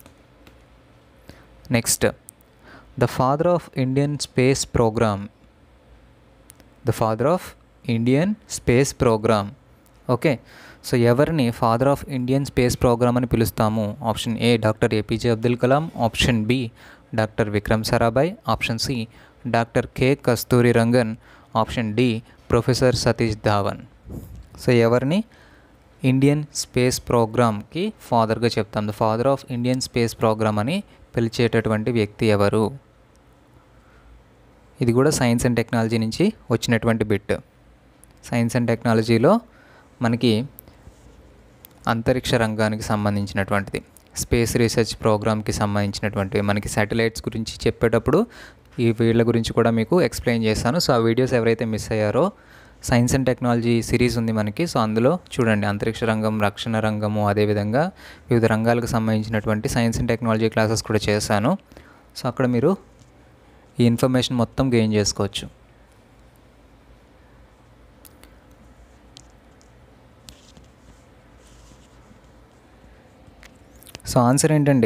A: next the father of Indian space programme the father of Indian space programme okay so ఎవరిని father of Indian space programme అని పిలుస్తాము option A doctor APJ Abdul Kalam option B doctor Vikram Sarabhai option C doctor K Kasturi Rangan option D professor Satish Dhawan so ఎవరిని ఇండియన్ స్పేస్ ప్రోగ్రామ్కి ఫాదర్గా చెప్తాం the father of Indian space programme అని పిలిచేటటువంటి వ్యక్తి ఎవరు ఇది కూడా సైన్స్ అండ్ టెక్నాలజీ నుంచి వచ్చినటువంటి బిట్ సైన్స్ అండ్ టెక్నాలజీలో మనకి అంతరిక్ష రంగానికి సంబంధించినటువంటిది స్పేస్ రీసెర్చ్ ప్రోగ్రామ్కి సంబంధించినటువంటివి మనకి శాటిలైట్స్ గురించి చెప్పేటప్పుడు ఈ వీళ్ళ గురించి కూడా మీకు ఎక్స్ప్లెయిన్ చేస్తాను సో ఆ వీడియోస్ ఎవరైతే మిస్ అయ్యారో సైన్స్ అండ్ టెక్నాలజీ సిరీస్ ఉంది మనకి సో అందులో చూడండి అంతరిక్ష రంగం రక్షణ రంగము అదేవిధంగా వివిధ రంగాలకు సంబంధించినటువంటి సైన్స్ అండ్ టెక్నాలజీ క్లాసెస్ కూడా చేశాను సో అక్కడ మీరు ఈ ఇన్ఫర్మేషన్ మొత్తం గెయిన్ చేసుకోవచ్చు సో ఆన్సర్ ఏంటండి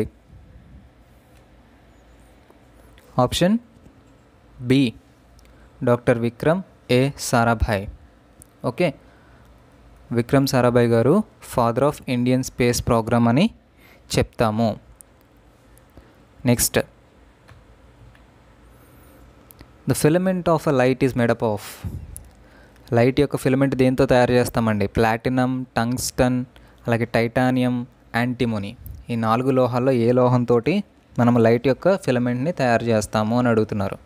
A: option B doctor Vikram A Sarabhai okay Vikram Sarabhai గారు father of Indian space programme అని చెప్తాము next the filament of a light is made of light యొక్క ఫిలమెంట్ దేంతో తయారు చేస్తామండి ప్లాటినం టంగ్స్టన్ అలాగే టైటానియం యాంటిమోనీ ఈ నాలుగు లోహాల్లో ఏ లోహంతో మనం లైట్ యొక్క ఫిలమెంట్ని తయారు చేస్తాము అని అడుగుతున్నారు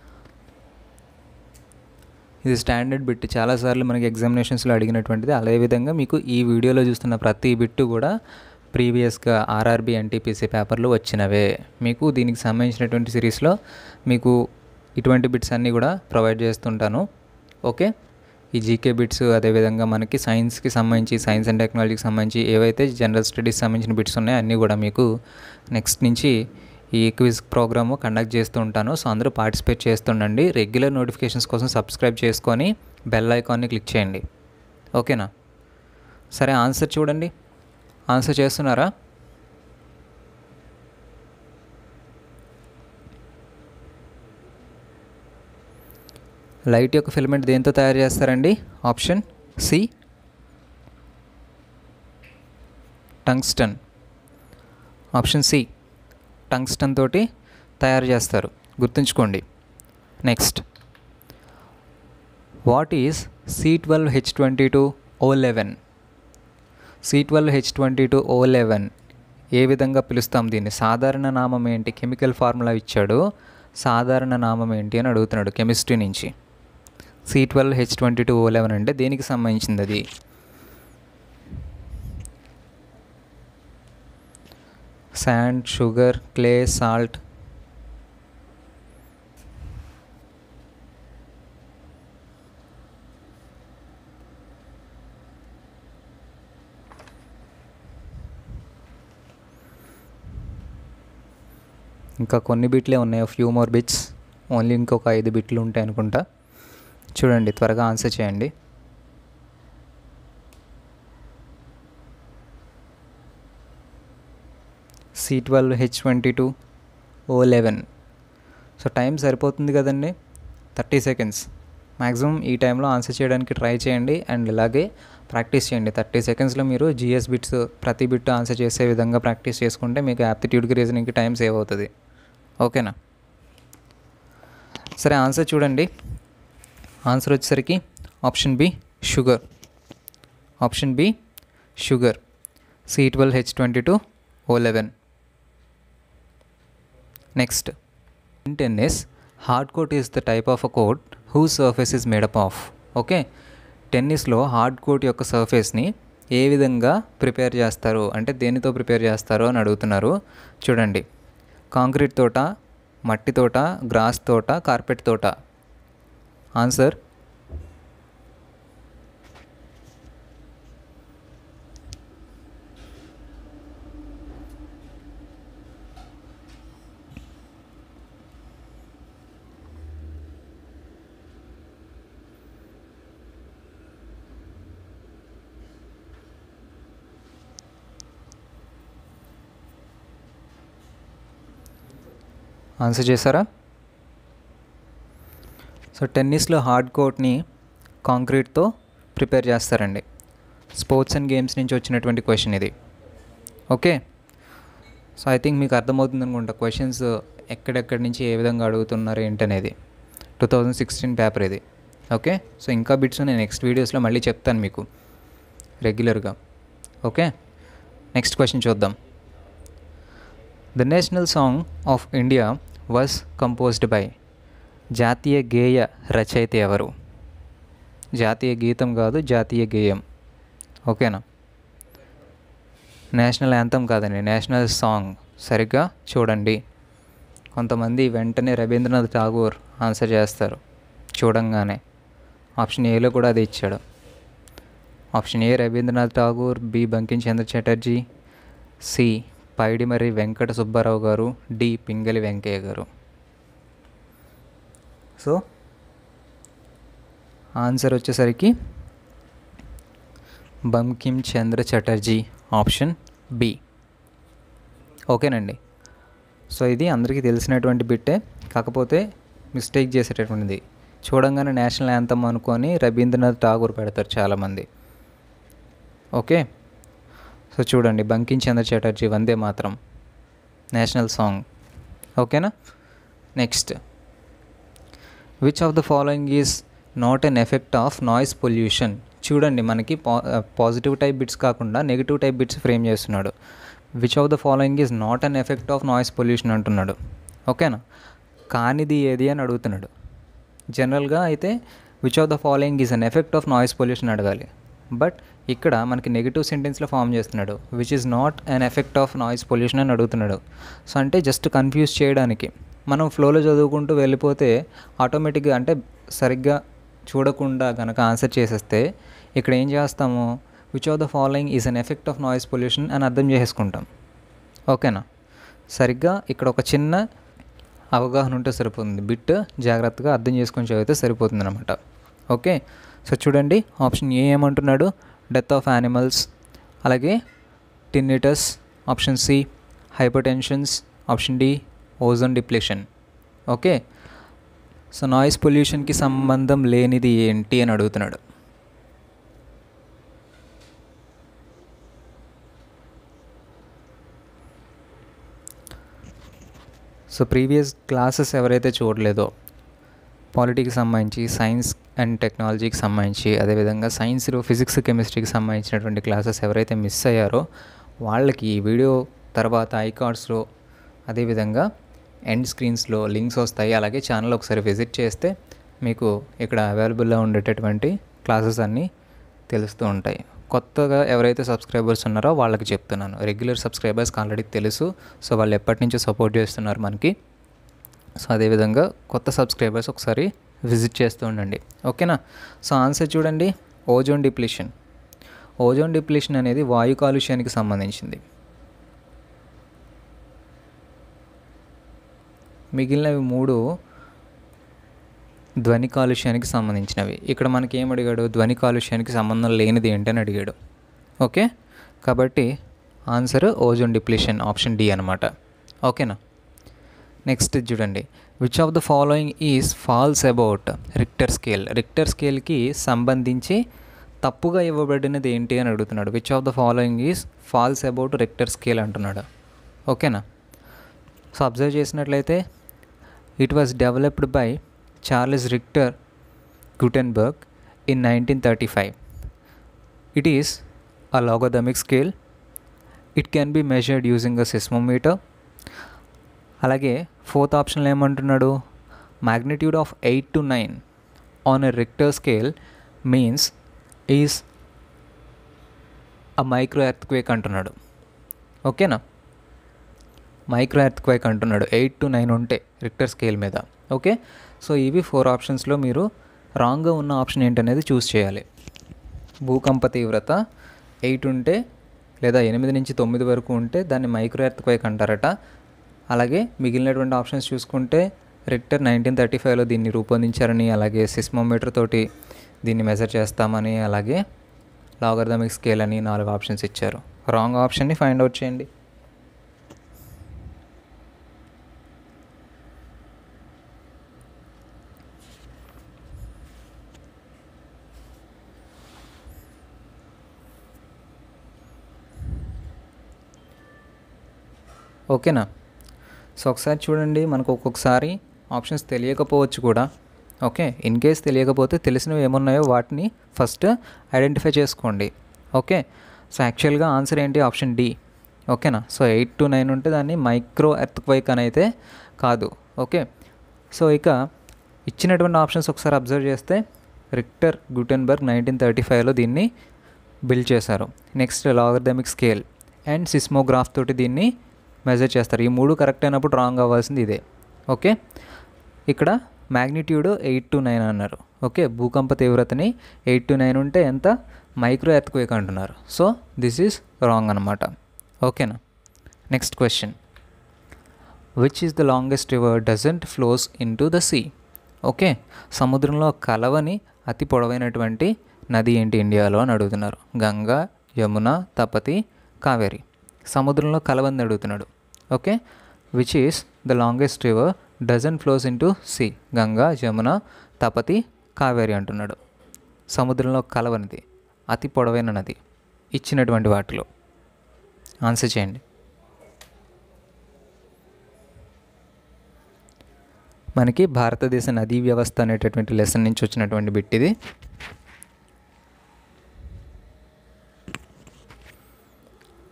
A: ఇది స్టాండర్డ్ బిట్ చాలాసార్లు మనకి ఎగ్జామినేషన్స్లో అడిగినటువంటిది అదేవిధంగా మీకు ఈ వీడియోలో చూస్తున్న ప్రతి బిట్టు కూడా ప్రీవియస్గా ఆర్ఆర్బి ఎన్టీపీసీ పేపర్లు వచ్చినవే మీకు దీనికి సంబంధించినటువంటి సిరీస్లో మీకు ఇటువంటి బిట్స్ అన్నీ కూడా ప్రొవైడ్ చేస్తుంటాను ఓకే ఈ జీకే బిట్స్ అదేవిధంగా మనకి సైన్స్కి సంబంధించి సైన్స్ అండ్ టెక్నాలజీకి సంబంధించి ఏవైతే జనరల్ స్టడీస్ సంబంధించిన బిట్స్ ఉన్నాయో అన్నీ కూడా మీకు నెక్స్ట్ నుంచి ఈ క్విజ్ ప్రోగ్రాము కండక్ట్ చేస్తూ ఉంటాను సో అందరూ పార్టిసిపేట్ చేస్తుండండి రెగ్యులర్ నోటిఫికేషన్స్ కోసం సబ్స్క్రైబ్ చేసుకొని బెల్ ఐకాన్ని క్లిక్ చేయండి ఓకేనా సరే ఆన్సర్ చూడండి ఆన్సర్ చేస్తున్నారా లైట్ యొక్క ఫిలమెంట్ దేంతో తయారు చేస్తారండి option C tungsten option C tungsten తోటి తయారు చేస్తారు గుర్తుంచుకోండి next what is C twelve H twenty two O eleven C twelve H twenty two O eleven ఏ విధంగా పిలుస్తాం దీన్ని సాధారణ నామం ఏంటి కెమికల్ ఫార్ములా ఇచ్చాడు సాధారణ నామం ఏంటి అని అడుగుతున్నాడు కెమిస్ట్రీ నుంచి C twelve H twenty two O eleven అంటే దేనికి సంబంధించింది అది శాండ్ షుగర్ క్లే సాల్ట్ ఇంకా కొన్ని బిట్లే ఉన్నాయి ఫ్యూ మోర్ బిట్స్ ఓన్లీ ఇంకొక ఐదు బిట్లు ఉంటాయి అనుకుంటా చూడండి త్వరగా ఆన్సర్ చేయండి C twelve H twenty two O eleven so time సరిపోతుంది కదండి థర్టీ సెకండ్స్ మ్యాక్సిమం ఈ టైంలో ఆన్సర్ చేయడానికి ట్రై చేయండి అండ్ ఇలాగే ప్రాక్టీస్ చేయండి థర్టీ సెకండ్స్లో మీరు జిఎస్ బిట్స్ ప్రతి బిట్ ఆన్సర్ చేసే విధంగా ప్రాక్టీస్ చేసుకుంటే మీకు యాప్టిట్యూడ్కి రీజనింగ్కి టైం సేవ్ అవుతుంది ఓకేనా సరే ఆన్సర్ చూడండి ఆన్సర్ వచ్చేసరికి option B sugar option B sugar C twelve H twenty two O eleven next in tennis hard court is the type of a court who surface is made up of okay టెన్నిస్లో హార్డ్ కోట్ యొక్క సర్ఫేస్ని ఏ విధంగా ప్రిపేర్ చేస్తారు అంటే దేనితో ప్రిపేర్ చేస్తారు అని అడుగుతున్నారు చూడండి కాంక్రీట్ తోట మట్టి తోట గ్రాస్ తోట కార్పెట్ తోట ఆన్సర్ ఆన్సర్ చేశారా సో టెన్నిస్లో హార్డ్ కోర్ట్ని కాంక్రీట్తో ప్రిపేర్ చేస్తారండి స్పోర్ట్స్ అండ్ గేమ్స్ నుంచి వచ్చినటువంటి క్వశ్చన్ ఇది ఓకే సో ఐ థింక్ మీకు అర్థమవుతుంది అనుకుంటా క్వశ్చన్స్ ఎక్కడెక్కడి నుంచి ఏ విధంగా అడుగుతున్నారు ఏంటనేది టూ థౌజండ్ సిక్స్టీన్ పేపర్ ఇది ఓకే సో ఇంకా బిట్స్ నేను నెక్స్ట్ వీడియోస్లో మళ్ళీ చెప్తాను మీకు రెగ్యులర్గా ఓకే నెక్స్ట్ క్వశ్చన్ చూద్దాం the national song of India was composed by జాతీయ గేయ రచయిత ఎవరు జాతీయ గీతం కాదు జాతీయ గేయం ఓకేనా నేషనల్ యాంథమ్ కాదండి నేషనల్ సాంగ్ సరిగ్గా చూడండి కొంతమంది వెంటనే రవీంద్రనాథ్ ఠాగూర్ ఆన్సర్ చేస్తారు చూడంగానే ఆప్షన్ ఏలో కూడా అది ఇచ్చాడు option A Rabindranath Tagore B Bankim Chandra Chatterjee C Paidimarri Venkata Subbarao గారు డి పింగళి వెంకయ్య గారు సో ఆన్సర్ వచ్చేసరికి బంకిం చంద్ర చటర్జీ ఆప్షన్ బి ఓకేనండి సో ఇది అందరికీ తెలిసినటువంటి బిట్టే కాకపోతే మిస్టేక్ చేసేటటువంటిది చూడంగానే నేషనల్ యాంథమ్ అనుకొని రవీంద్రనాథ్ ఠాగూర్ పెడతారు చాలామంది ఓకే సో చూడండి బంకిం చంద్ర చటర్జీ వందే మాత్రం నేషనల్ సాంగ్ ఓకేనా next which of the following is not an effect of noise pollution చూడండి మనకి పా పాజిటివ్ టైప్ బిట్స్ కాకుండా నెగిటివ్ టైప్ బిట్స్ ఫ్రేమ్ చేస్తున్నాడు which of the following is not an effect of noise pollution అంటున్నాడు ఓకేనా కానిది ఏది అని అడుగుతున్నాడు జనరల్గా అయితే which of the following is an effect of noise pollution అడగాలి బట్ ఇక్కడ మనకి నెగిటివ్ సెంటెన్స్లో ఫామ్ చేస్తున్నాడు which is not an effect of noise pollution అని అడుగుతున్నాడు సో అంటే జస్ట్ కన్ఫ్యూజ్ చేయడానికి మనం ఫ్లోలో చదువుకుంటూ వెళ్ళిపోతే ఆటోమేటిక్గా అంటే సరిగ్గా చూడకుండా కనుక ఆన్సర్ చేసేస్తే ఇక్కడ ఏం చేస్తాము which of the following is an effect of noise pollution అని అర్థం చేసుకుంటాం ఓకేనా సరిగ్గా ఇక్కడ ఒక చిన్న అవగాహన ఉంటే సరిపోతుంది బిట్ జాగ్రత్తగా అర్థం చేసుకొని చదివితే సరిపోతుంది అనమాట ఓకే సో చూడండి ఆప్షన్ ఏ ఏమంటున్నాడు డెత్ ఆఫ్ యానిమల్స్ అలాగే tinnitus option C hypertensions option D ozone depletion okay so noise పొల్యూషన్కి సంబంధం లేనిది ఏంటి అని అడుగుతున్నాడు సో ప్రీవియస్ క్లాసెస్ ఎవరైతే చూడలేదో పాలిటీకి సంబంధించి సైన్స్ అండ్ టెక్నాలజీకి సంబంధించి అదేవిధంగా సైన్స్లో ఫిజిక్స్ కెమిస్ట్రీకి సంబంధించినటువంటి క్లాసెస్ ఎవరైతే మిస్ అయ్యారో వాళ్ళకి ఈ వీడియో తర్వాత ఐకార్డ్స్లో అదేవిధంగా ఎండ్ స్క్రీన్స్లో లింక్స్ వస్తాయి అలాగే ఛానల్ ఒకసారి విజిట్ చేస్తే మీకు ఇక్కడ అవైలబుల్లో ఉండేటటువంటి క్లాసెస్ అన్నీ తెలుస్తూ ఉంటాయి కొత్తగా ఎవరైతే సబ్స్క్రైబర్స్ ఉన్నారో వాళ్ళకి చెప్తున్నాను రెగ్యులర్ సబ్స్క్రైబర్స్కి ఆల్రెడీ తెలుసు సో వాళ్ళు ఎప్పటి నుంచో సపోర్ట్ చేస్తున్నారు మనకి సో అదేవిధంగా కొత్త సబ్స్క్రైబర్స్ ఒకసారి విజిట్ చేస్తూ ఉండండి ఓకేనా సో ఆన్సర్ చూడండి ఓజోన్ డిప్లీషన్ ఓజోన్ డిప్లీషన్ అనేది వాయు కాలుష్యానికి సంబంధించింది మిగిలినవి మూడు ధ్వని కాలుష్యానికి సంబంధించినవి ఇక్కడ మనకి ఏం అడిగాడు ధ్వని కాలుష్యానికి సంబంధం లేనిది ఏంటని అడిగాడు ఓకే కాబట్టి answer ozone depletion option D అనమాట ఓకేనా నెక్స్ట్ చూడండి which of the following is false about Richter scale Richter స్కేల్కి సంబంధించి తప్పుగా ఇవ్వబడినది ఏంటి అని అడుగుతున్నాడు which of the following is false about Richter scale అంటున్నాడు ఓకేనా సో అబ్జర్వ్ చేసినట్లయితే it was developed by Charles Richter Gutenberg in nineteen thirty five it is a logarithmic scale it can be measured using a seismometer అలాగే ఫోర్త్ ఆప్షన్లో ఏమంటున్నాడు magnitude of eight to nine on a Richter scale means is a micro earthquake అంటున్నాడు ఓకేనా మైక్రో ఎర్త్క్వేక్ అంటున్నాడు ఎయిట్ టు నైన్ ఉంటే రిక్టర్ స్కేల్ మీద ఓకే సో ఇవి ఫోర్ ఆప్షన్స్లో మీరు రాంగ్గా ఉన్న ఆప్షన్ ఏంటనేది చూస్ చేయాలి భూకంప తీవ్రత ఎయిట్ ఉంటే లేదా ఎనిమిది నుంచి తొమ్మిది వరకు ఉంటే దాన్ని మైక్రో ఎర్త్క్వేక్ అంటారట అలాగే మిగిలినటువంటి ఆప్షన్స్ చూసుకుంటే రిక్టర్ నైన్టీన్ థర్టీ ఫైవ్లో దీన్ని రూపొందించారని అలాగే సిస్మోమీటర్ తోటి దీన్ని మెజర్ చేస్తామని అలాగే లాగర్థమిక్ స్కేల్ అని నాలుగు ఆప్షన్స్ ఇచ్చారు రాంగ్ ఆప్షన్ని ఫైండ్ అవుట్ చేయండి ఓకేనా సో ఒకసారి చూడండి మనకు ఒక్కొక్కసారి ఆప్షన్స్ తెలియకపోవచ్చు కూడా ఓకే ఇన్ కేస్ తెలియకపోతే తెలిసినవి ఏమున్నాయో వాటిని ఫస్ట్ ఐడెంటిఫై చేసుకోండి ఓకే సో యాక్చువల్గా ఆన్సర్ ఏంటి ఆప్షన్ డి ఓకేనా సో ఎయిట్ టు నైన్ ఉంటే దాన్ని మైక్రో ఎర్త్క్వైక్ అని అయితే కాదు ఓకే సో ఇక ఇచ్చినటువంటి ఆప్షన్స్ ఒకసారి అబ్జర్వ్ చేస్తే రిక్టర్ గుటెన్బర్గ్ నైన్టీన్ థర్టీ ఫైవ్లో దీన్ని బిల్డ్ చేశారు next logarithmic scale and seismograph తోటి దీన్ని మెజర్ చేస్తారు ఈ మూడు కరెక్ట్ అయినప్పుడు రాంగ్ అవ్వాల్సింది ఇదే ఓకే ఇక్కడ మ్యాగ్నిట్యూడ్ ఎయిట్ టు నైన్ అన్నారు ఓకే భూకంప తీవ్రతని ఎయిట్ టు నైన్ ఉంటే ఎంత మైక్రో ఎర్త్క్వేక్ అంటున్నారు సో దిస్ ఈజ్ రాంగ్ అనమాట ఓకేనా next question which is the longest river doesn't flows into the sea okay సముద్రంలో కలవని అతి పొడవైనటువంటి నది ఏంటి ఇండియాలో అని అడుగుతున్నారు గంగా యమున తపతి కావేరి సముద్రంలో కలవంది అడుగుతున్నాడు okay which is the longest river doesn't flows into sea Ganga Jamuna Tapati Kaveri అంటున్నాడు సముద్రంలో కలవనిది అతి పొడవైన నది ఇచ్చినటువంటి వాటిలో ఆన్సర్ చేయండి మనకి భారతదేశ నదీ వ్యవస్థ అనేటటువంటి లెసన్ నుంచి వచ్చినటువంటి బిట్ ఇది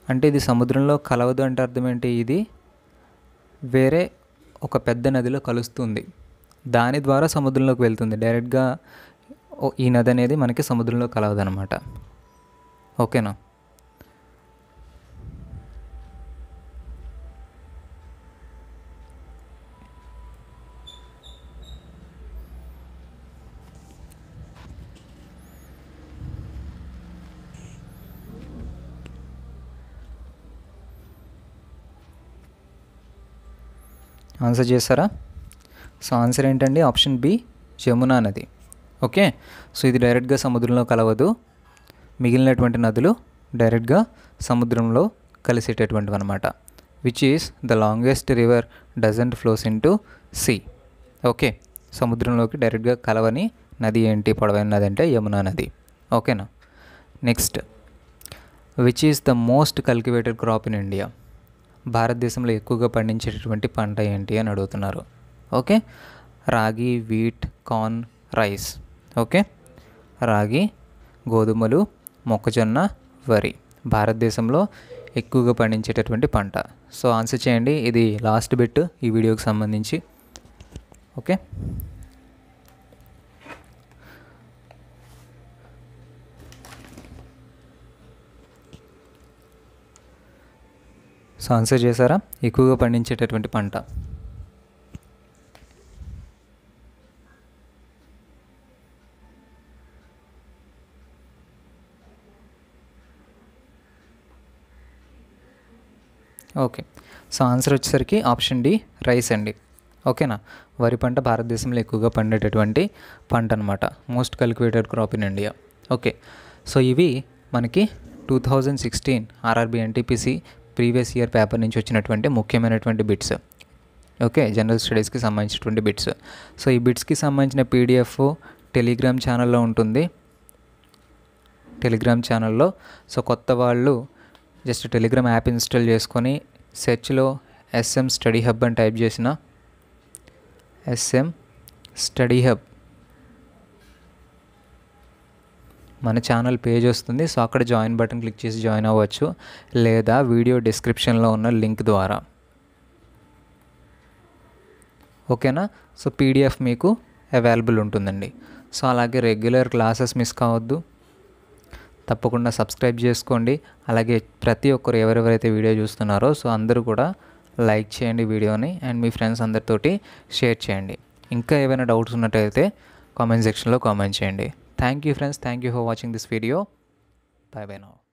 A: అంటే ఇది సముద్రంలో కలవదు అంటే అర్థం ఏంటి ఇది వేరే ఒక పెద్ద నదిలో కలుస్తుంది దాని ద్వారా సముద్రంలోకి వెళ్తుంది డైరెక్ట్గా ఓ- ఈ నది అనేది మనకి సముద్రంలో కలవదు అనమాట ఓకేనా ఆన్సర్ చేస్తారా సో ఆన్సర్ ఏంటండి ఆప్షన్ బి జమునా నది ఓకే సో ఇది డైరెక్ట్గా సముద్రంలో కలవదు మిగిలినటువంటి నదులు డైరెక్ట్గా సముద్రంలో కలిసేటటువంటివి అనమాట which is the longest river doesn't flows into sea okay సముద్రంలోకి డైరెక్ట్గా కలవని నది ఏంటి పొడవైన నది అంటే యమునా నది ఓకేనా next which is the most cultivated crop in India భారతదేశంలో ఎక్కువగా పండించేటటువంటి పంట ఏంటి అని అడుగుతున్నారు ఓకే రాగి వీట్ కార్న్ రైస్ ఓకే రాగి గోధుమలు మొక్కజొన్న వరి భారతదేశంలో ఎక్కువగా పండించేటటువంటి పంట సో ఆన్సర్ చేయండి ఇది లాస్ట్ బిట్ ఈ వీడియోకి సంబంధించి ఓకే సో ఆన్సర్ చేశారా ఎక్కువగా పండించేటటువంటి పంట ఓకే సో ఆన్సర్ వచ్చేసరికి ఆప్షన్ డి రైస్ అండి ఓకేనా వరి పంట భారతదేశంలో ఎక్కువగా పండేటటువంటి పంట అనమాట most cultivated crop in India okay so ఇవి మనకి two thousand sixteen RRB NTPC previous year paper నుంచి వచ్చినటువంటి ముఖ్యమైనటువంటి బిట్స్ ఓకే జనరల్ స్టడీస్కి సంబంధించినటువంటి బిట్స్ సో ఈ బిట్స్కి సంబంధించిన పీడిఎఫ్ టెలిగ్రామ్ ఛానల్లో ఉంటుంది టెలిగ్రామ్ ఛానల్లో సో కొత్త వాళ్ళు జస్ట్ టెలిగ్రామ్ యాప్ ఇన్స్టాల్ చేసుకొని సెర్చ్లో ఎస్ఎం స్టడీ హబ్ అని టైప్ చేసిన ఎస్ఎం స్టడీ హబ్ మన ఛానల్ పేజ్ వస్తుంది సో అక్కడ జాయిన్ బటన్ క్లిక్ చేసి జాయిన్ అవ్వచ్చు లేదా వీడియో డిస్క్రిప్షన్లో ఉన్న లింక్ ద్వారా ఓకేనా సో పీడిఎఫ్ మీకు అవైలబుల్ ఉంటుందండి సో అలాగే రెగ్యులర్ క్లాసెస్ మిస్ కావద్దు తప్పకుండా సబ్స్క్రైబ్ చేసుకోండి అలాగే ప్రతి ఒక్కరు ఎవరెవరైతే వీడియో చూస్తున్నారో సో అందరూ కూడా లైక్ చేయండి వీడియోని అండ్ మీ ఫ్రెండ్స్ అందరితోటి షేర్ చేయండి ఇంకా ఏమైనా డౌట్స్ ఉన్నట్టయితే కామెంట్ సెక్షన్లో కామెంట్ చేయండి thank you friends thank you for watching this video bye bye now